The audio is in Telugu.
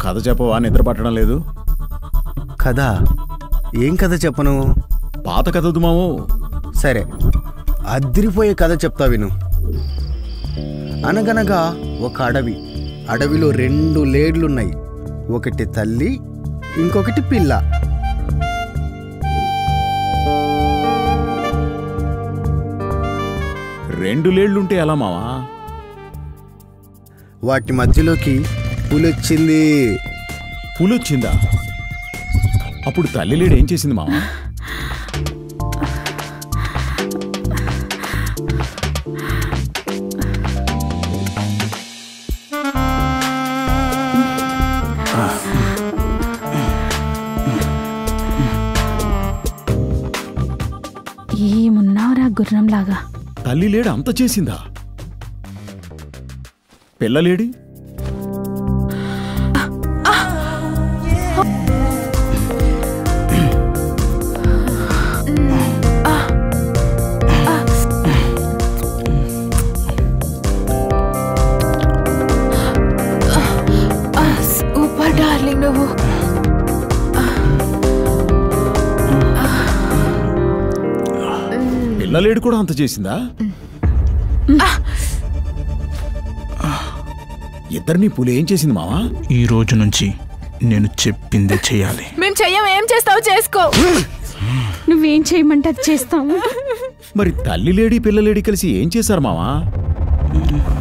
కథ చెప్పవా నిద్ర పట్టడం లేదు కథ ఏం కథ చెప్పను పాత కథ వద్దు మాము సరే అదిరిపోయే కథ చెప్తా విను అనగనగా ఒక అడవి అడవిలో రెండు లేడ్లున్నాయి ఒకటి తల్లి ఇంకొకటి పిల్ల రెండు లేళ్లుంటే ఎలా మావా వాటి మధ్యలోకి పులొచ్చింది పులొచ్చిందా అప్పుడు తల్లి లేడు ఏం చేసింది మావా ఏమున్నావురా గుర్రంలాగా తల్లి లేడు అంత చేసిందా పిల్లలేడి సూపర్ డార్లింగ్ నువ్వు పిల్లలేడు కూడా అంత చేసిందా ఇద్దరిని పులి ఏం చేసింది మావా ఈ రోజు నుంచి నేను చెప్పిందే చేయాలి మేము చెయ్యం ఏం చేస్తావు చేసుకో నువ్వేం చేయమంటే అది చేస్తాము మరి తల్లి లేడి పిల్లలేడి కలిసి ఏం చేశారు మావా